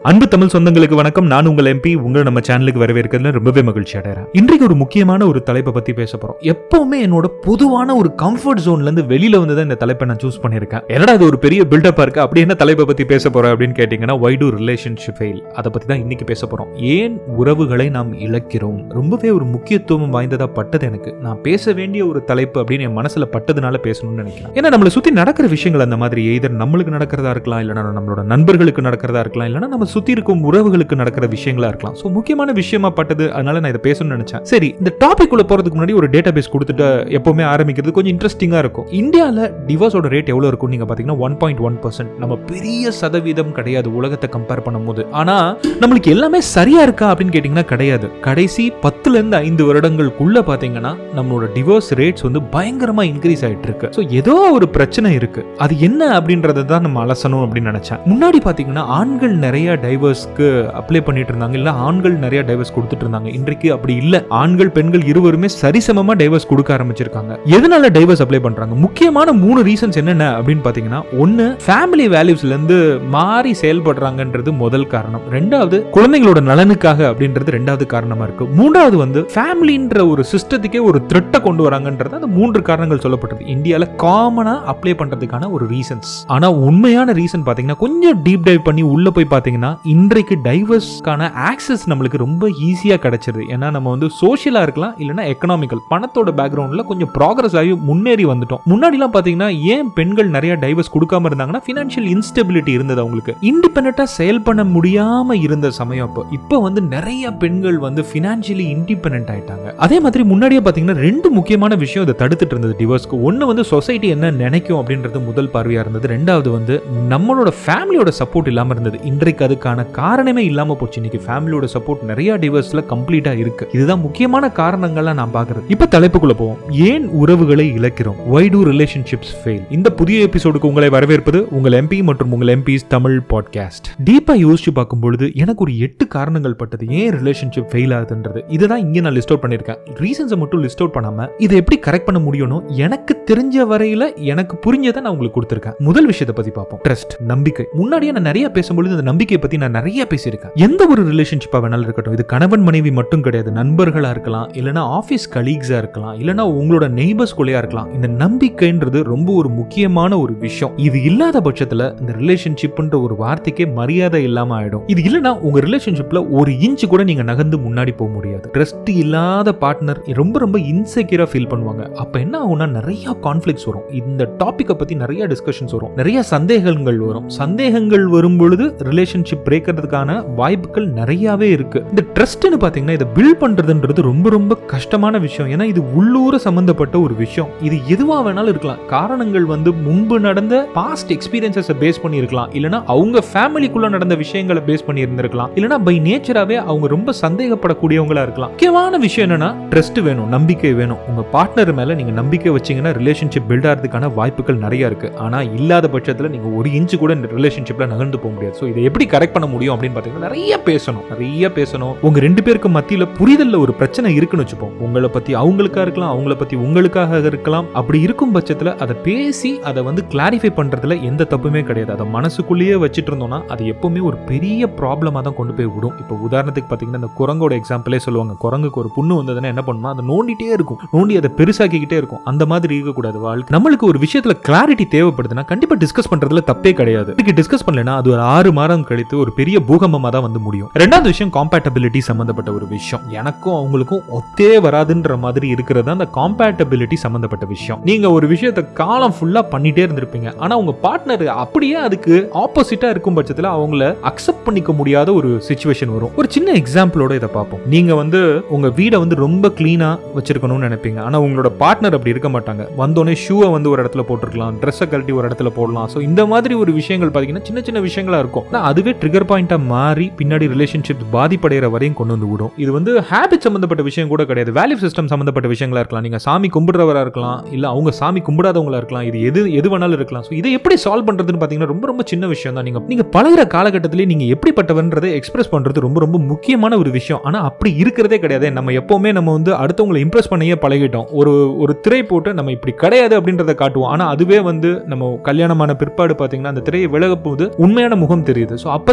அன்பு தமிழ் சொந்தங்களுக்கு வணக்கம் நான் உங்கள் எம்பி உங்களை நம்ம சேனலுக்கு வரவேற்கிறதுல ரொம்பவே மகிழ்ச்சி அடைகிறேன் இன்றைக்கு ஒரு முக்கியமான ஒரு தலைப்பை பத்தி பேச போறோம் எப்பவுமே என்னோட பொதுவான ஒரு கம்ஃபர்ட் ஜோன்ல இருந்து வெளியில வந்து தான் இந்த தலைப்பை நான் சூஸ் பண்ணியிருக்கேன் என்னடா இது ஒரு பெரிய பில்டப்பா இருக்கு அப்படி என்ன தலைப்பை பத்தி பேச போறோம் அப்படின்னு கேட்டீங்கன்னா வை டு ரிலேஷன்ஷிப் ஃபெயில் அதை பத்தி தான் இன்னைக்கு பேச போறோம் ஏன் உறவுகளை நாம் இழக்கிறோம் ரொம்பவே ஒரு முக்கியத்துவம் வாய்ந்ததா பட்டது எனக்கு நான் பேச வேண்டிய ஒரு தலைப்பு அப்படின்னு என் மனசுல பட்டதுனால பேசணும்னு நினைக்கிறேன் ஏன்னா நம்மளை சுத்தி நடக்கிற விஷயங்கள் அந்த மாதிரி எய்தர் நம்மளுக்கு நடக்கிறதா இருக்கலாம் இல்லைன்னா நம்மளோட நண்பர்களுக்கு நடக்கிறதா இருக்கலாம் இல்லைன்னா நம்ம சுத்தி இருக்கும் உறவுகளுக்கு நடக்கிற விஷயங்களா இருக்கலாம் ஸோ முக்கியமான விஷயமா பட்டது அதனால நான் இதை பேசணும்னு நினைச்சேன் சரி இந்த டாபிக் உள்ள போறதுக்கு முன்னாடி ஒரு டேட்டா பேஸ் கொடுத்துட்டு எப்பவுமே ஆரம்பிக்கிறது கொஞ்சம் இன்ட்ரெஸ்டிங்கா இருக்கும் இந்தியாவில் டிவோர்ஸோட ரேட் எவ்வளவு இருக்கும் நீங்க பாத்தீங்கன்னா ஒன் பாயிண்ட் ஒன் பர்சன்ட் நம்ம பெரிய சதவீதம் கிடையாது உலகத்தை கம்பேர் பண்ணும்போது ஆனா நம்மளுக்கு எல்லாமே சரியா இருக்கா அப்படின்னு கேட்டீங்கன்னா கிடையாது கடைசி பத்துல இருந்து ஐந்து வருடங்களுக்குள்ள பாத்தீங்கன்னா நம்மளோட டிவோர்ஸ் ரேட்ஸ் வந்து பயங்கரமா இன்க்ரீஸ் ஆயிட்டு இருக்கு ஸோ ஏதோ ஒரு பிரச்சனை இருக்கு அது என்ன அப்படின்றத தான் நம்ம அலசணும் அப்படின்னு நினைச்சேன் முன்னாடி பாத்தீங்கன்னா ஆண்கள் நிறைய டைவர்ஸ்க்கு அப்ளை பண்ணிட்டு இருந்தாங்க இல்ல ஆண்கள் நிறைய டைவர்ஸ் கொடுத்துட்டு இருந்தாங்க இன்றைக்கு அப்படி இல்ல ஆண்கள் பெண்கள் இருவருமே சரிசமமா டைவர்ஸ் கொடுக்க ஆரம்பிச்சிருக்காங்க எதனால டைவர்ஸ் அப்ளை பண்றாங்க முக்கியமான மூணு ரீசன்ஸ் என்னென்ன அப்படின்னு பாத்தீங்கன்னா ஒன்னு ஃபேமிலி வேல்யூஸ்ல இருந்து மாறி செயல்படுறாங்கன்றது முதல் காரணம் ரெண்டாவது குழந்தைங்களோட நலனுக்காக அப்படின்றது ரெண்டாவது காரணமா இருக்கு மூன்றாவது வந்து ஃபேமிலின்ற ஒரு சிஸ்டத்துக்கே ஒரு த்ரெட்டை கொண்டு வராங்கன்றது அந்த மூன்று காரணங்கள் சொல்லப்பட்டது இந்தியால காமனா அப்ளை பண்றதுக்கான ஒரு ரீசன்ஸ் ஆனா உண்மையான ரீசன் பாத்தீங்கன்னா கொஞ்சம் டீப் டைவ் பண்ணி உள்ள போய் பாத்தீங்கன்னா இன்றைக்கு டைவர்ஸ்க்கான ஆக்சஸ் நம்மளுக்கு ரொம்ப ஈஸியா கிடைச்சிருது ஏன்னா நம்ம வந்து சோஷியலா இருக்கலாம் இல்லைன்னா எக்கனாமிக்கல் பணத்தோட பேக்ரவுண்ட்ல கொஞ்சம் ப்ராக்ரஸ் ஆகி முன்னேறி வந்துட்டோம் முன்னாடிலாம் பாத்தீங்கன்னா ஏன் பெண்கள் நிறைய டைவர்ஸ் கொடுக்காம இருந்தாங்கன்னா ஃபினான்ஷியல் இன்ஸ்டெபிலிட்டி இருந்தது அவங்களுக்கு இண்டிபெண்டா செயல் பண்ண முடியாம இருந்த சமயம் அப்போ இப்போ வந்து நிறைய பெண்கள் வந்து ஃபினான்ஷியலி இண்டிபெண்ட் ஆயிட்டாங்க அதே மாதிரி முன்னாடியே பாத்தீங்கன்னா ரெண்டு முக்கியமான விஷயம் இதை தடுத்துட்டு இருந்தது டிவோர்ஸ்க்கு ஒன்னு வந்து சொசைட்டி என்ன நினைக்கும் அப்படின்றது முதல் பார்வையா இருந்தது ரெண்டாவது வந்து நம்மளோட ஃபேமிலியோட சப்போர்ட் இல்லாம இருந்தது இன்றைக்கு அதுக்கான காரணமே இல்லாம போச்சு இன்னைக்கு ஃபேமிலியோட சப்போர்ட் நிறைய டிவோர்ஸ்ல கம்ப்ளீட்டா இருக்கு இதுதான் முக்கியமான காரணங்களா நான் பாக்குறது இப்ப தலைப்புக்குள்ள போவோம் ஏன் உறவுகளை இழக்கிறோம் வை டு ரிலேஷன்ஷிப்ஸ் ஃபெயில் இந்த புதிய எபிசோடுக்கு உங்களை வரவேற்பது உங்கள் எம்பி மற்றும் உங்கள் எம்பிஸ் தமிழ் பாட்காஸ்ட் டீப்பா யோசிச்சு பார்க்கும் பொழுது எனக்கு ஒரு எட்டு காரணங்கள் பட்டது ஏன் ரிலேஷன்ஷிப் ஃபெயில் ஆகுதுன்றது இதுதான் இங்க நான் லிஸ்ட் அவுட் பண்ணிருக்கேன் ரீசன்ஸை மட்டும் லிஸ்ட் அவுட் பண்ணாம இதை எப்படி கரெக்ட் பண்ண முடியும்னோ எனக்கு தெரிஞ்ச வரையில எனக்கு புரிஞ்சதை நான் உங்களுக்கு கொடுத்துருக்கேன் முதல் விஷயத்தை பத்தி பார்ப்போம் ட்ரஸ்ட் நம்பிக்கை முன்னாடியே நான் நிறைய பேசும்பொழுது இந்த நம்பிக்கையை பத்தி நான் நிறைய பேசியிருக்கேன் எந்த ஒரு ரிலேஷன்ஷிப்பா வேணாலும் இருக்கட்டும் இது கணவன் மனைவி மட்டும் கிடையாது நண்பர்களா இருக்கலாம் இல்லைன்னா ஆஃபீஸ் கலீக்ஸா இருக்கலாம் இல்லைன்னா உங்களோட நெய்பர்ஸ் கொள்ளையா இருக்கலாம் இந்த நம்பிக்கைன்றது ரொம்ப ஒரு முக்கியமான ஒரு விஷயம் இது இல்லாத பட்சத்துல இந்த ரிலேஷன்ஷிப்ன்ற ஒரு வார்த்தைக்கே மரியாதை இல்லாம ஆயிடும் இது இல்லைன்னா உங்க ரிலேஷன்ஷிப்ல ஒரு இன்ச் கூட நீங்க நகர்ந்து முன்னாடி போக முடியாது ட்ரஸ்ட் இல்லாத பார்ட்னர் ரொம்ப ரொம்ப இன்செக்யூரா ஃபீல் பண்ணுவாங்க அப்ப என்ன ஆகும்னா நிறைய கான்ஃபிளிக்ஸ் வரும் இந்த டாபிக்கை பத்தி நிறைய டிஸ்கஷன்ஸ் வரும் நிறைய சந்தேகங்கள் வரும் சந்தேகங்கள் வரும் பொழுது ரிலேஷன்ஷிப் பிரேக்கிறதுக்கான வாய்ப்புகள் நிறையவே இருக்கு இந்த ட்ரஸ்ட்னு பாத்தீங்கன்னா இதை பில்ட் பண்றதுன்றது ரொம்ப ரொம்ப கஷ்டமான விஷயம் ஏன்னா இது உள்ளூர சம்பந்தப்பட்ட ஒரு விஷயம் இது எதுவா வேணாலும் இருக்கலாம் காரணங்கள் வந்து முன்பு நடந்த பாஸ்ட் எக்ஸ்பீரியன்சஸ் பேஸ் பண்ணி இருக்கலாம் இல்லனா அவங்க ஃபேமிலிக்குள்ள நடந்த விஷயங்களை பேஸ் பண்ணி இருந்திருக்கலாம் இல்லனா பை நேச்சராவே அவங்க ரொம்ப சந்தேகப்படக்கூடியவங்களா இருக்கலாம் முக்கியமான விஷயம் என்னன்னா ட்ரஸ்ட் வேணும் நம்பிக்கை வேணும் உங்க பார்ட்னர் மேல நீங்க நம்பிக்கை வச்சீங்கன்னா ரிலேஷன்ஷிப் பில்ட் ஆகிறதுக்கான வாய்ப்புகள் நிறைய இருக்கு ஆனா இல்லாத பட்சத்துல நீங்க ஒரு இன்ச்சு கூட இந்த ரிலேஷன்ஷிப்ல நகர்ந்து போக முடியாது ஸோ இதை எப்படி கரெக்ட் பண்ண முடியும் அப்படின்னு பாத்தீங்கன்னா நிறைய பேசணும் நிறைய பேசணும் உங்க ரெண்டு பேருக்கு மத்தியில புரிதல்ல ஒரு பிரச்சனை இருக்குன்னு வச்சுப்போம் உங்களை பத்தி அவங்களுக்கா இருக்கலாம் அவங்கள பத்தி உங்களுக்காக இருக்கலாம் அப்படி இருக்கும் பட்சத்துல அதை பேசி அதை வந்து கிளாரிஃபை பண்றதுல எந்த தப்புமே கிடையாது அதை மனசுக்குள்ளேயே வச்சுட்டு இருந்தோம்னா அது எப்பவுமே ஒரு பெரிய ப்ராப்ளமா தான் கொண்டு போய் விடும் இப்போ உதாரணத்துக்கு பாத்தீங்கன்னா இந்த குரங்கோட எக்ஸாம்பிளே சொல்லுவாங்க குரங்குக்கு ஒரு புண்ணு வந்ததுன்னா என்ன பண்ணுமா அதை நோண்டிட்டே இருக்கும் நோண்டி அதை பெருசாக்கிக்கிட்டே இருக்கும் அந்த மாதிரி இருக்கக்கூடாது வாழ்க்கை நம்மளுக்கு ஒரு விஷயத்துல கிளாரிட்டி தேவைப்படுதுன்னா கண்டிப்பா டிஸ்கஸ் பண்றதுல தப்பே கிடையாது இதுக்கு டிஸ்கஸ் பண்ணலனா அது ஒரு ஆறு மாதம் கழித்து ஒரு பெரிய பூகம்பமா தான் வந்து முடியும் ரெண்டாவது விஷயம் காம்பேட்டபிலிட்டி சம்பந்தப்பட்ட ஒரு விஷயம் எனக்கும் அவங்களுக்கும் ஒத்தே வராதுன்ற மாதிரி இருக்கிறது அந்த காம்பேட்டபிலிட்டி சம்பந்தப்பட்ட விஷயம் நீங்க ஒரு விஷயத்த காலம் ஃபுல்லா பண்ணிட்டே இருந்திருப்பீங்க ஆனா உங்க பார்ட்னர் அப்படியே அதுக்கு ஆப்போசிட்டா இருக்கும் பட்சத்துல அவங்கள அக்செப்ட் பண்ணிக்க முடியாத ஒரு சுச்சுவேஷன் வரும் ஒரு சின்ன எக்ஸாம்பிளோட இதை பார்ப்போம் நீங்க வந்து உங்க வீடை வந்து ரொம்ப கிளீனா வச்சிருக்கணும்னு நினைப்பீங்க ஆனா உங்களோட பார்ட்னர் அப்படி இருக்க மாட்டாங்க வந்தோடனே ஷூவை வந்து ஒரு இடத்துல போட்டிருக்கலாம் ட்ரெஸ்ஸை கழட்டி ஒரு இடத்துல போடலாம் ஸோ இந்த மாதிரி ஒரு விஷயங்கள் பார்த்தீங்கன்னா சின்ன சின்ன விஷயங்களா இருக்கும் ஆனா அதுவே ட்ரிகர் பாயிண்டா மாறி பின்னாடி ரிலேஷன்ஷிப் பாதிப்படைகிற வரையும் கொண்டு வந்து விடும் இது வந்து ஹேபிட் சம்பந்தப்பட்ட விஷயம் கூட கிடையாது வேல்யூ சிஸ்டம் சம்பந்தப்பட்ட விஷயங்களா இருக்கலாம் நீங்க சாமி கும்பிடுறவரா இருக்கலாம் இல்ல அவங்க சாமி கும்பிடாதவங்களா இருக்கலாம் இது எது எது வேணாலும் இருக்கலாம் ஸோ இதை எப்படி சால்வ் பண்றதுன்னு பாத்தீங்கன்னா ரொம்ப ரொம்ப சின்ன விஷயம் தான் நீங்க நீங்க பழகுற காலகட்டத்திலே நீங்க எப்படிப்பட்டவன்றதை எக்ஸ்பிரஸ் பண்றது ரொம்ப ரொம்ப முக்கியமான ஒரு விஷயம் ஆனா அப்படி இருக்கிறதே கிடையாது நம்ம எப்பவுமே நம்ம வந்து அடுத்தவங்களை இம்ப்ரெஸ் பண்ணியே பழகிட்டோம் ஒரு ஒரு திரை போட்டு நம்ம இப்படி கிடையாது அப்படின்றத காட்டுவோம் ஆனா அதுவே வந்து நம்ம கல்யாணமான பிற்பாடு பாத்தீங்கன்னா அந்த திரையை விலக போது உண்மையான முகம் தெரியுது ஸோ அப்பதான்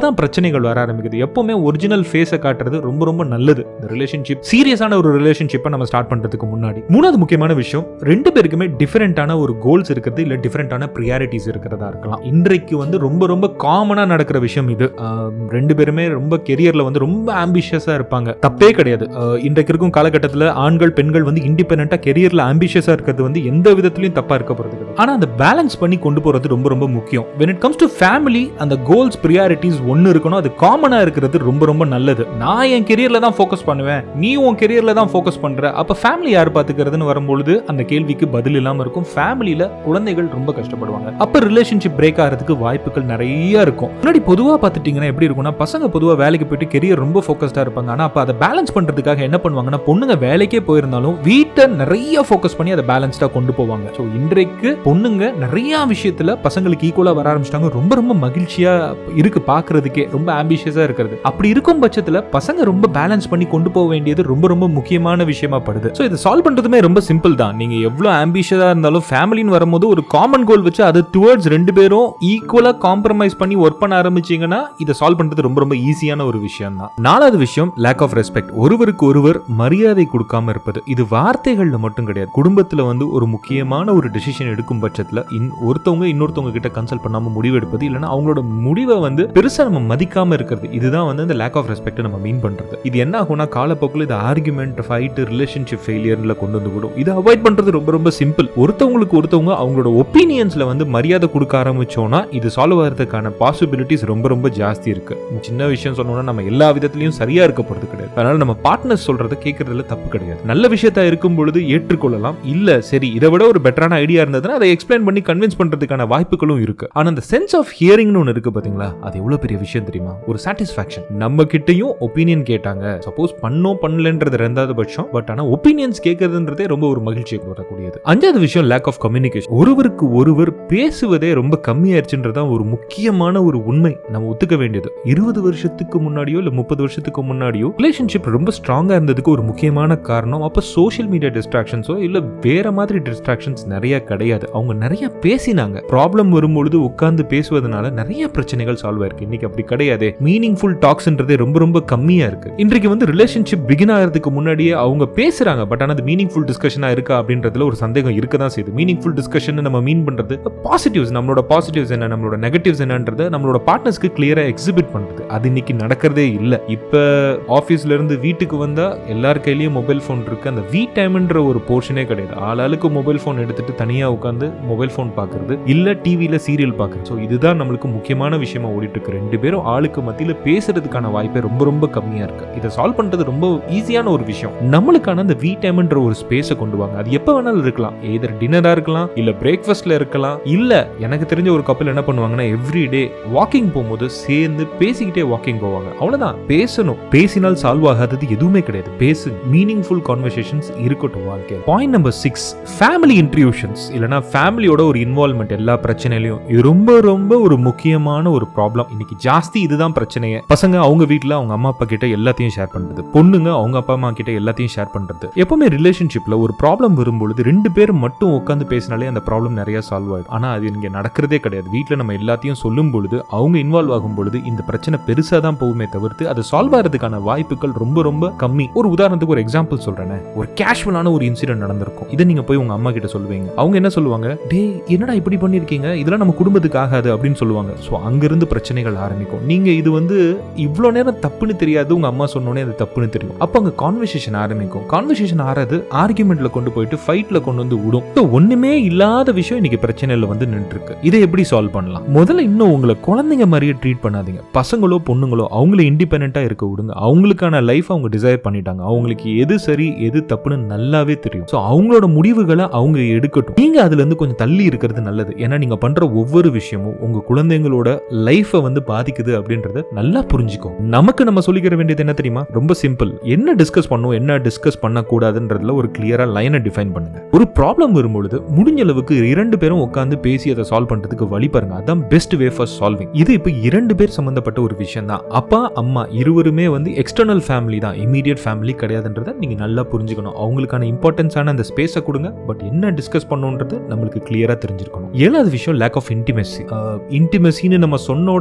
அப்பதான் பிரச்சனைகள் வர ஆரம்பிக்குது எப்பவுமே ஒரிஜினல் ஃபேஸை காட்டுறது ரொம்ப ரொம்ப நல்லது இந்த ரிலேஷன்ஷிப் சீரியஸான ஒரு ரிலேஷன்ஷிப்பை நம்ம ஸ்டார்ட் பண்றதுக்கு முன்னாடி மூணாவது முக்கியமான விஷயம் ரெண்டு பேருக்குமே டிஃபரெண்டான ஒரு கோல்ஸ் இருக்கிறது இல்ல டிஃபரெண்டான ப்ரியாரிட்டிஸ் இருக்கிறதா இருக்கலாம் இன்றைக்கு வந்து ரொம்ப ரொம்ப காமனா நடக்கிற விஷயம் இது ஆம், ரெண்டு பேருமே ரொம்ப கெரியர்ல வந்து ரொம்ப ஆம்பிஷியஸா இருப்பாங்க தப்பே கிடையாது ஆஹ், இன்றைக்கு இருக்கும் காலகட்டத்தில் ஆண்கள் பெண்கள் வந்து இண்டிபெண்டா கெரியர்ல ஆம்பிஷியஸா இருக்கிறது வந்து எந்த விதத்திலையும் தப்பா இருக்க போறது கிடையாது ஆனா அந்த பேலன்ஸ் பண்ணி கொண்டு போறது ரொம்ப ரொம்ப முக்கியம் when it comes to family அந்த கோல்ஸ் ப்ரியாரிட்டிஸ் ஒன்னு இருக்கணும் அது காமனா இருக்கிறது ரொம்ப ரொம்ப நல்லது நான் என் கெரியர்ல தான் ஃபோக்கஸ் பண்ணுவேன் நீ உன் கெரியர்ல தான் ஃபோக்கஸ் பண்ற அப்ப ஃபேமிலி யார் பாத்துக்கிறதுன்னு வரும்பொழுது அந்த கேள்விக்கு பதில் இல்லாம இருக்கும் ஃபேமிலியில குழந்தைகள் ரொம்ப கஷ்டப்படுவாங்க அப்ப ரிலேஷன்ஷிப் பிரேக் ஆகிறதுக்கு வாய்ப்புகள் நிறைய இருக்கும் முன்னாடி பொதுவா பார்த்துட்டீங்கன்னா எப்படி இருக்கும்னா பசங்க பொதுவா வேலைக்கு போயிட்டு கெரியர் ரொம்ப ஃபோக்கஸ்டா இருப்பாங்க ஆனா அப்ப அதை பேலன்ஸ் பண்றதுக்காக என்ன பண்ணுவாங்கன்னா பொண்ணுங்க வேலைக்கே போயிருந்தாலும் வீட்டை நிறைய ஃபோக்கஸ் பண்ணி அதை பேலன்ஸ்டா கொண்டு போவாங்க ஸோ இன்றைக்கு பொண்ணுங்க நிறைய விஷயத்துல பசங்களுக்கு ஈக்குவலா வர ஆரம்பிச்சிட்டாங்க ரொம்ப ரொம்ப மகிழ்ச்சியா இருக்கு பாக்குறதுக்கே ரொம்ப ஆம்பிஷியஸா இருக்கிறது அப்படி இருக்கும் பட்சத்துல பசங்க ரொம்ப பேலன்ஸ் பண்ணி கொண்டு போக வேண்டியது ரொம்ப ரொம்ப முக்கியமான விஷயமா படுது ஸோ இதை சால்வ் பண்றதுமே ரொம்ப சிம்பிள் தான் நீங்க எவ்வளவு ஆம்பிஷியஸா இருந்தாலும் ஃபேமிலின்னு வரும்போது ஒரு காமன் கோல் வச்சு அது டுவர்ட்ஸ் ரெண்டு பேரும் ஈக்குவலா காம்ப்ரமைஸ் பண்ணி ஒர்க் பண்ண ஆரம்பிச்சீங்கன்னா இதை சால்வ் பண்றது ரொம்ப ரொம்ப ஈஸியான ஒரு விஷயம் தான் நாலாவது விஷயம் லேக் ஆஃப் ரெஸ்பெக்ட் ஒருவருக்கு ஒருவர் மரியாதை கொடுக்காம இருப்பது இது வார்த்தைகள்ல மட்டும் கிடையாது குடும்பத்துல வந்து ஒரு முக்கியமான ஒரு டெசிஷன் எடுக்கும் பட்சத்துல இன் ஒருத்தவங்க இன்னொருத்தவங்க கிட்ட கன்சல்ட் பண்ணாம முடிவு எடுப்பது இல்லைன்னா அவங்களோட முடிவை வந்து பெருசா நம்ம மதிக்காம இருக்கிறது இதுதான் வந்து இந்த லேக் ஆஃப் ரெஸ்பெக்ட் நம்ம மீன் பண்றது இது என்ன ஆகும்னா காலப்போக்கில் இது ஆர்குமெண்ட் ஃபைட் ரிலேஷன்ஷிப் ஃபெயிலியர்ல கொண்டு வந்து விடும் இதை அவாய்ட் பண்றது ரொம்ப ரொம்ப சிம்பிள் ஒருத்தவங்களுக்கு ஒருத்தவங்க அவங்களோட ஒப்பீனியன்ஸ்ல வந்து மரியாதை கொடுக்க ஆரம்பிச்சோம்னா இது சால்வ் ஆகிறதுக்கான பாசிபிலிட்டிஸ் ரொம்ப ரொம்ப ஜாஸ்தி இருக்கு சின்ன விஷயம் சொன்னோம்னா நம்ம எல்லா விதத்திலையும் சரியா இருக்க போறது கிடையாது அதனால நம்ம பார்ட்னர்ஸ் சொல்றதை கேட்கறதுல தப்பு கிடையாது நல்ல விஷயத்தா இருக்கும் பொழுது ஏற்றுக்கொள்ளலாம் இல்ல சரி இதை விட ஒரு பெட்டரான ஐடியா இருந்ததுன்னா அதை எக்ஸ்பிளைன் பண்ணி கன்வின்ஸ் பண்றதுக்கான வாய்ப்புகளும் இருக்கு ஆனா அந்த சென்ஸ் ஆஃப் ஹியரிங்னு ஒன்று இருக்கு பாத்தீங்களா அது எவ்வளவு பெரிய விஷயம் தெரியுமா ஒரு சாட்டிஸ்ஃபேக்ஷன் நம்ம கிட்டயும் ஒப்பீனியன் கேட்டாங்க சப்போஸ் பண்ணோம் பண்ணலன்றது ரெண்டாவது பட்சம் பட் ஆனா ஒப்பீனியன்ஸ் கேட்கறதுன்றதே ரொம்ப ஒரு மகிழ்ச்சியை வரக்கூடியது அஞ்சாவது விஷயம் லேக் ஆஃப் கம்யூனிகேஷன் ஒருவருக்கு ஒருவர் பேசுவதே ரொம்ப கம்மியாயிருச்சுன்றதான் ஒரு முக்கியமான ஒரு உண்மை நம்ம ஒத்துக்க வேண்டியது இருபது வருஷத்துக்கு முன்னாடியோ இல்ல முப்பது வருஷத்துக்கு முன்னாடியோ ரிலேஷன்ஷிப் ரொம்ப ஸ்ட்ராங்கா இருந்ததுக்கு ஒரு முக்கியமான காரணம் அப்ப சோஷியல் மீடியா டிஸ்ட்ராக்ஷன்ஸோ இல்ல வேற மாதிரி டிஸ்ட்ராக்ஷன்ஸ் நிறைய கிடையாது அவங்க நிறைய பேசினாங்க ப்ராப்ளம் வரும்பொழுது உட்கார்ந்து பேசுவதனால நிறைய பிரச்சனைகள் சால்வ் ஆயிருக்கு இன்னைக்கு அப்படி கிடையாது மீனிங்ஃபுல் டாக்ஸ்ன்றதே ரொம்ப ரொம்ப கம்மியா இருக்கு இன்றைக்கு வந்து ரிலேஷன்ஷிப் பிகின் ஆகிறதுக்கு முன்னாடியே அவங்க பேசுறாங்க பட் ஆனால் அது மீனிங்ஃபுல் டிஸ்கஷனா இருக்கா அப்படின்றதுல ஒரு சந்தேகம் இருக்க தான் செய்யுது மீனிங்ஃபுல் டிஸ்கஷன் நம்ம மீன் பண்றது பாசிட்டிவ்ஸ் நம்மளோட பாசிட்டிவ்ஸ் என்ன நம்மளோட நெகட்டிவ்ஸ் என்னன்றதை நம்மளோட பார்ட்னர்ஸ்க்கு கிளியரா எக்ஸிபிட் பண்றது அது இன்னைக்கு நடக்கிறதே இல்லை இப்ப ஆஃபீஸ்ல இருந்து வீட்டுக்கு வந்தா எல்லார் கையிலயும் மொபைல் ஃபோன் இருக்கு அந்த வீ டைம்ன்ற ஒரு போர்ஷனே கிடையாது ஆளாளுக்கு மொபைல் ஃபோன் எடுத்துட்டு தனியா உட்காந்து மொபைல் ஃபோன் பார்க்கறது இல்ல டிவியில சீரியல் பார்க்கறது ஸோ இதுதான் நம்மளுக்கு முக்கியமான விஷயமா ஓடிட்டு இருக்கு ரெண்டு பேரும் ஆளுக்கு மத்தியில பேசுறதுக்கான வாய்ப்பே ரொம்ப ரொம்ப கம்மியா இருக்கு இதை சால்வ் பண்றது ரொம்ப ஈஸியான ஒரு விஷயம் நம்மளுக்கான அந்த வீ டைம்ன்ற ஒரு ஸ்பேஸை கொண்டு வாங்க அது எப்ப வேணாலும் இருக்கலாம் எதர் டின்னரா இருக்கலாம் இல்ல பிரேக்ஃபாஸ்ட்ல இருக்கலாம் இல்ல எனக்கு தெரிஞ்ச ஒரு கப்பல் என்ன பண்ணுவாங்கன்னா எவ்ரி டே வாக்கிங் போகும்போது சேர்ந்து பேசிக்கிட்டே வாக்கிங் போவாங்க அவ்வளவுதான் பேசணும் பேசினால் சால்வ் ஆகாதது எதுவுமே கிடையாது பேசு மீனிங்ஃபுல் கான்வர்சேஷன்ஸ் இருக்கட்டும் வாழ்க்கை point number six family intrusions இல்லைனா ஃபேமிலியோட ஒரு இன்வால்மெண்ட் எல்லா பிரச்சனையிலையும் இது ரொம்ப ரொம்ப ஒரு முக்கியமான ஒரு ப்ராப்ளம் இன்னைக்கு ஜாஸ்தி இதுதான் பிரச்சனையே பசங்க அவங்க வீட்டில் அவங்க அம்மா அப்பா கிட்ட எல்லாத்தையும் ஷேர் பண்றது பொண்ணுங்க அவங்க அப்பா அம்மா கிட்ட எல்லாத்தையும் ஷேர் பண்றது எப்பவுமே ரிலேஷன்ஷிப்ல ஒரு ப்ராப்ளம் வரும்பொழுது ரெண்டு பேரும் மட்டும் உட்காந்து பேசினாலே அந்த ப்ராப்ளம் நிறைய சால்வ் ஆயிடும் ஆனா அது இங்க நடக்கிறதே கிடையாது வீட்டில் நம்ம எல்லாத்தையும் சொல்லும் பொழுது அவங்க இன்வால்வ் ஆகும் பொழுது இந்த பிரச்சனை பெருசா தான் போகுமே தவிர்த்து அது சால்வ் ஆகிறதுக்கான வாய்ப்புகள் ரொம்ப ரொம்ப கம்மி ஒரு உதாரணத்துக்கு ஒரு எக்ஸாம்பிள் சொல்றேனே ஒரு கேஷுவலான ஒரு இன்சிடென்ட் நடந்திருக்கும் இதை நீங்க போய் உங்க அம்மா கிட்ட சொல்லுவீங்க அவங்க என்ன சொல்லுவாங்க டேய் என்னடா இப்படி பண்ணிருக்கீங்க இதெல்லாம் நம்ம குடும்பத்துக்கு ஆகாது அப்படின்னு சொல்லுவாங்க ஸோ அங்கிருந்து பிரச்சனைகள் ஆரம்பிக்கும் நீங்க இது வந்து இவ்வளோ நேரம் தப்புன்னு தெரியாது உங்க அம்மா சொன்னோடனே அது தப்புன்னு தெரியும் அப்போ அங்க கான்வர்சேஷன் ஆரம்பிக்கும் கான்வர்சேஷன் ஆறது ஆர்குமெண்ட்ல கொண்டு போயிட்டு ஃபைட்ல கொண்டு வந்து விடும் So, ஒண்ணுமே இல்லாத விஷயம் இன்னைக்கு பிரச்சனையில வந்து நின்று இருக்கு இதை எப்படி சால்வ் பண்ணலாம் முதல்ல இன்னும் உங்களை குழந்தைங்க மாதிரியே ட்ரீட் பண்ணாதீங்க பசங்களோ பொண்ணுங்களோ அவங்கள இண்டிபெண்டா இருக்க விடுங்க அவங்களுக்கான லைஃப் அவங்க டிசைர் பண்ணிட்டாங்க அவங்களுக்கு எது சரி எது தப்புன்னு நல்லாவே தெரியும் ஸோ அவங்களோட முடிவுகளை அவங்க எடுக்கட்டும் நீங்க அதுல இருந்து கொஞ்சம் தள்ளி இருக்கிறது நல்லது ஏன்னா நீங்க பண்ற ஒவ்வொரு விஷயமும் உங்க குழந்தைங்களோட லைஃபை வந்து பாதிக்குது அப்படின்றத நல்லா புரிஞ்சுக்கும் நமக்கு நம்ம சொல்லிக்கிற வேண்டியது என்ன தெரியுமா ரொம்ப சிம்பிள் என்ன டிஸ்கஸ் பண்ணுவோம் என்ன டிஸ்கஸ் பண்ணக்கூடாதுன்றதுல ஒரு கிளியரா லைனை டிஃபைன் பண்ணுங்க ஒரு ப்ராப்ளம் வரும்பொழுது முடிஞ்ச அளவுக்கு இரண்டு பேரும் உட்காந்து பேசி அதை சால்வ் பண்றதுக்கு வழி பாருங்க அதான் பெஸ்ட் வே ஃபார் சால்விங் இது இப்போ இரண்டு பேர் சம்பந்தப்பட்ட ஒரு விஷயம் தான் அப்பா அம்மா இருவருமே வந்து எக்ஸ்டர்னல் ஃபேமிலி தான் இமீடியட் ஃபேமிலி கிடையாதுன்றத நீங்க நல்லா புரிஞ்சுக்கணும் அவங்களுக்கான இம்பார்ட்டன்ஸான அந்த ஸ்பேஸை கொடுங்க பட் என்ன டிஸ்கஸ் பண்ணணுன்றது நம்மளுக்கு கிளியரா தெரிஞ்சிருக்கணும் ஏழாவது விஷயம் லேக் ஆஃப் இன்டிமெசி இன்டிமெசின்னு நம்ம சொன்ன உடனே நம்ம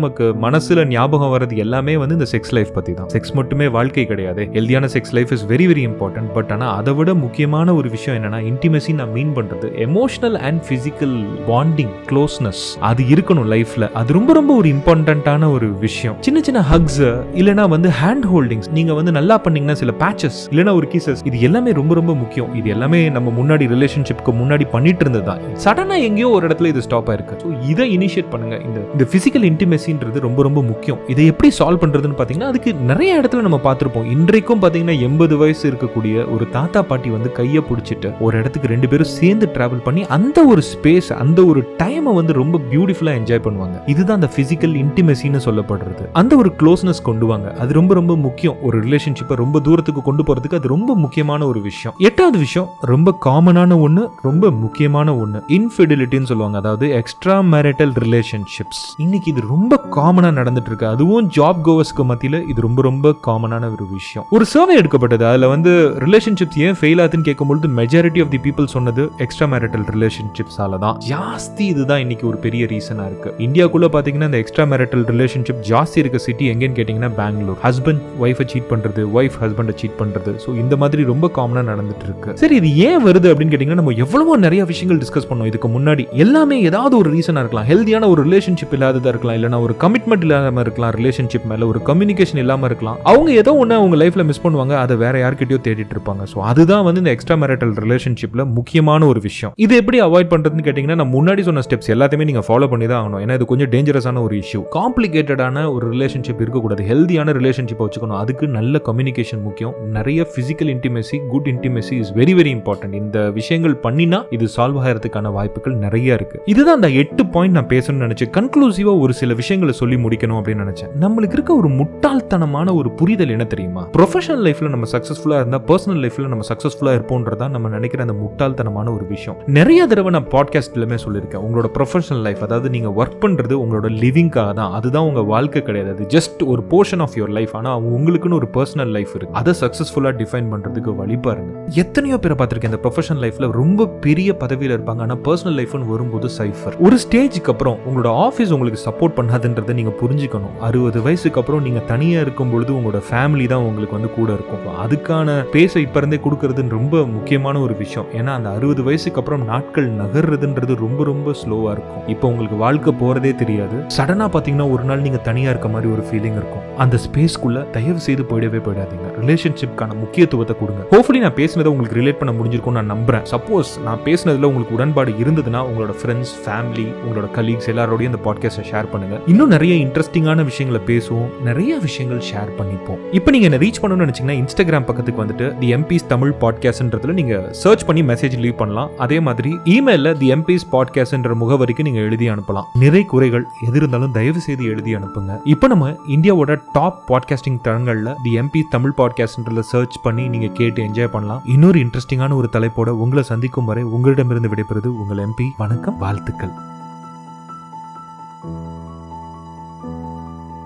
நமக்கு மனசுல ஞாபகம் வர்றது எல்லாமே வந்து இந்த செக்ஸ் லைஃப் பத்தி தான் செக்ஸ் மட்டுமே வாழ்க்கை கிடையாது ஹெல்தியான sex life is very very important but ஆனா அதை விட முக்கியமான ஒரு விஷயம் என்னன்னா இன்டிமசி நான் மீன் பண்றது emotional and physical bonding closeness அது இருக்கணும் லைஃப்ல அது ரொம்ப ரொம்ப ஒரு இம்பார்ட்டன்டான ஒரு விஷயம் சின்ன சின்ன ஹக்ஸ் இல்லனா வந்து ஹேண்ட் ஹோல்டிங்ஸ் நீங்க வந்து நல்லா பண்ணீங்கன்னா சில பேச்சஸ் இல்லனா ஒரு கீசஸ் இது எல்லாமே ரொம்ப ரொம்ப முக்கியம் இது எல்லாமே நம்ம முன்னாடி ரிலேஷன்ஷிப்க்கு முன்னாடி பண்ணிட்டு இருந்தது தான் சடனா எங்கேயோ ஒரு இடத்துல இது ஸ்டாப் ஆயிருக்கு ஸோ இதை இனிஷியேட் பண்ணுங்க இந்த இந்த பிசிக்கல் இன்டிமெசின்றது ரொம்ப ரொம்ப முக்கியம் இதை எப்படி சால்வ் பண்றதுன்னு பாத்தீங்கன்னா அதுக்கு நிறைய இடத்துல நம்ம பார்த்திருப்போம் இன்றைக்கும் பாத்தீங்கன்னா எண்பது வயசு இருக்கக்கூடிய ஒரு தாத்தா பாட்டி வந்து கையை பிடிச்சிட்டு ஒரு இடத்துக்கு ரெண்டு பேரும் சேர்ந்து டிராவல் பண்ணி அந்த ஒரு ஸ்பேஸ் அந்த ஒரு டைமை வந்து ரொம்ப பியூட்டிஃபுல்லா என்ஜாய் பண்ணுவாங்க இதுதான் அந்த பிசிக்கல் இன்டிமெசின்னு சொல்லப்படுறது அந்த ஒரு க்ளோஸ்னஸ் கொண்டு வாங்க அது ரொம்ப ரொம்ப முக்கியம் ஒரு ரிலேஷன்ஷிப்பை ரொம்ப தூரத்துக்கு கொண்டு போறதுக்கு அது ரொம்ப முக்கியமான ஒரு விஷயம் எட்டாவது விஷயம் ரொம்ப காமனான ஒன்று ரொம்ப முக்கியமான ஒன்று இன்ஃபிடிலிட்டின்னு சொல்லுவாங்க அதாவது எக்ஸ்ட்ரா மேரிட்டல் ரிலேஷன்ஷிப்ஸ் இன்னைக்கு இது ரொம்ப காமனாக நடந்துட்டு இருக்கு அதுவும் ஜாப் கோவர்ஸ்க்கு மத்தியில் இது ரொம்ப ரொம்ப காமனான ஒரு விஷயம் ஒரு சர்வே எடுக்கப்பட்டது அதில் வந்து ரிலேஷன்ஷிப்ஸ் ஏன் ஃபெயில் ஆகுதுன்னு கேட்கும்பொழுது மெஜாரிட்டி ஆஃப் தி பீப்புள் சொன்னது எக்ஸ்ட்ரா மேரிட்டல் ரிலேஷன்ஷிப்ஸால தான் ஜாஸ்தி இதுதான் இன்னைக்கு ஒரு பெரிய ரீசனாக இருக்கு இந்தியாக்குள்ள பார்த்தீங்கன்னா இந்த எக்ஸ்ட்ரா மேரிட்டல் ரிலேஷன்ஷிப் ஜாஸ்தி இருக்க சிட்டி எங்கேன்னு கேட்டிங்கன்னா பெங்களூர் ஹஸ்பண்ட் ஒய்ஃபை சீட் பண்ணுறது ஒய்ஃப் ஹஸ்பண்டை சீட் பண்ணுறது ஸோ இந்த மாதிரி ரொம்ப காமனாக நடந்துட்டு இருக்கு சரி இது ஏன் வருது அப்படின்னு கேட்டிங்கன்னா நம்ம எவ்வளவோ நிறைய விஷயங்கள் டிஸ்கஸ் பண்ணோம் இதுக்கு முன்னாடி எல்லாமே ஏதாவது ஒரு ரீசனாக இருக்கலாம் ஹெல்தியான ஒரு ரிலேஷன்ஷிப் இல்லாததா இருக்கலாம் இல்லைனா ஒரு கமிட்மெண்ட் இல்லாமல் இருக்கலாம் ரிலேஷன்ஷிப் மேலே ஒரு கம்யூனிகேஷன் இல்லாமல் இருக்கலாம் அவங்க ஏதோ ஒன்று அவங்க லைஃப்பில் மிஸ் பண்ணுவாங்க அதை வேற யார்கிட்டயோ தேடிட்டு இருப்பாங்க ஸோ அதுதான் வந்து இந்த எக்ஸ்ட்ரா மேரிட்டல் ரிலேஷன்ஷிப்பில் முக்கியமான ஒரு விஷயம் இது எப்படி அவாய்ட் பண்ணுறதுன்னு கேட்டிங்கன்னா நான் முன்னாடி சொன்ன ஸ்டெப்ஸ் எல்லாத்தையுமே நீங்கள் ஃபாலோ பண்ணி தான் ஆகணும் ஏன்னா இது கொஞ்சம் டேஞ்சரஸான ஒரு இஷ்யூ காம்ப்ளிகேட்டடான ஒரு ரிலேஷன்ஷிப் இருக்கக்கூடாது ஹெல்தியான ரிலேஷன்ஷிப்பை வச்சுக்கணும் அதுக்கு நல்ல கம்யூனிகேஷன் முக்கியம் நிறைய physical intimacy good intimacy is very very important இந்த விஷயங்கள் பண்ணினா இது சால்வ் ஆகிறதுக்கான வாய்ப்புகள் நிறைய இருக்கு இதுதான் அந்த எட்டு பாயிண்ட் நான் பேசணும்னு நினைச்சேன் கன்க்ளூசிவா ஒரு சில விஷயங்களை சொல்லி முடிக்கணும் அப்படின்னு நினைச்சேன் நம்மளுக்கு இருக்க ஒரு முட்டாள்தனமான ஒரு புரிதல் என்ன தெரியுமா ப்ரொஃபஷனல் லைஃப்ல நம்ம சக்சஸ்ஃபுல்லா இருந்தா பர்சனல் லைஃப்ல நம்ம சக்சஸ்ஃபுல்லா இருப்போன்றதா நம்ம நினைக்கிற அந்த முட்டாள்தனமான ஒரு விஷயம் நிறைய தடவை நான் பாட்காஸ்ட்லமே சொல்லியிருக்கேன் உங்களோட ப்ரொஃபஷனல் லைஃப் அதாவது நீங்க ஒர்க் பண்றது உங்களோட லிவிங்காக தான் அதுதான் உங்க வாழ்க்கை கிடையாது அது ஜஸ்ட் ஒரு போர்ஷன் ஆஃப் யுவர் லைஃப் ஆனா உங்களுக்குன்னு ஒரு பர்சனல் லைஃப் இருக்கு அதை சக்சஸ்ஃபுல்லா டிஃபைன் பண்றதுக்கு வழி பாருங்க எத்தனையோ பேரை பார்த்திருக்கேன் இந்த ப்ரொஃபஷனல் லைஃப்ல ரொம்ப பெரிய பதவியில இருப்பாங்க ஆனா பர்சனல் லைஃப்னு வரும்போது சைஃபர் ஒரு ஸ்டேஜுக்கு அப்புறம் உங்களோட ஆஃபீஸ் உங்களுக்கு சப்போர்ட் பண்ணாதுன்றதை நீங்க புரிஞ்சுக்கணும் அறுபது வயசுக்கு அப்புறம் நீங்க தனியா இருக்கும் பொழுது உங்களோட ஃபேமிலி தான் உங்களுக்கு வந்து கூட இருக்கும் அப்ப அதுக்கான பேசை இப்ப இருந்தே கொடுக்கறதுன்னு ரொம்ப முக்கியமான ஒரு விஷயம் ஏன்னா அந்த அறுபது வயசுக்கு அப்புறம் நாட்கள் நகர்றதுன்றது ரொம்ப ரொம்ப ஸ்லோவா இருக்கும் இப்போ உங்களுக்கு வாழ்க்கை போறதே தெரியாது சடனா பாத்தீங்கன்னா ஒரு நாள் நீங்க தனியா இருக்க மாதிரி ஒரு ஃபீலிங் இருக்கும் அந்த ஸ்பேஸ்க்குள்ள தயவு செய்து போயிடவே போயிடாதீங்க ரிலேஷன்ஷிப்கான முக்கியத்துவத்தை கொடுங்க ஹோப்ஃபுல்லி நான் பேசினதை உங்களுக்கு ரிலேட் பண்ண முடிஞ்சிருக்கும் நான் நம்புறேன் சப்போஸ் நான் பேசினதுல உங்களுக்கு உடன்பாடு இருந்ததுன்னா உங்களோட ஃப்ரெண்ட்ஸ் ஃபேமிலி உங்களோட கலீக்ஸ் எல்லாரோடையும் இந்த பாட்காஸ்ட்டை ஷேர் பண்ணுங்க இன்னும் நிறைய இன்ட்ரெஸ்டிங்கான விஷயங்களை பேசுவோம் நிறைய விஷயங்கள் ஷேர் பண்ணிப்போம் இப்போ நீங்க என்ன ரீச் பண்ணணும்னு நினைச்சீங்கன்னா இன்ஸ்டாகிராம் பக்கத்துக்கு வந்துட்டு தி எம்பிஸ் தமிழ் பாட்காஸ்ட்ன்றதுல நீங்க சர்ச் பண்ணி மெசேஜ் லீவ் பண்ணலாம் அதே மாதிரி இமெயில தி எம்பிஸ் பாட்காஸ்ட்ன்ற முகவரிக்கு நீங்க எழுதி அனுப்பலாம் நிறை குறைகள் எது இருந்தாலும் தயவு செய்து எழுதி அனுப்புங்க இப்போ நம்ம இந்தியாவோட டாப் பாட்காஸ்டிங் தளங்கள்ல தி எம்பி தமிழ் பாட்காஸ்ட்ன்றதுல சர்ச் பண்ணி நீங்க கேட்டு என்ஜாய் பண்ணலாம் இன்னொரு இன்ட்ரெஸ்டிங்கான ஒரு தலைப்போட உங்களை சந்திக்கும் வரை உங்களிடமிருந்து விடைபெறுது உங்கள் எம்பி வணக்கம் வாழ்த்துக்கள்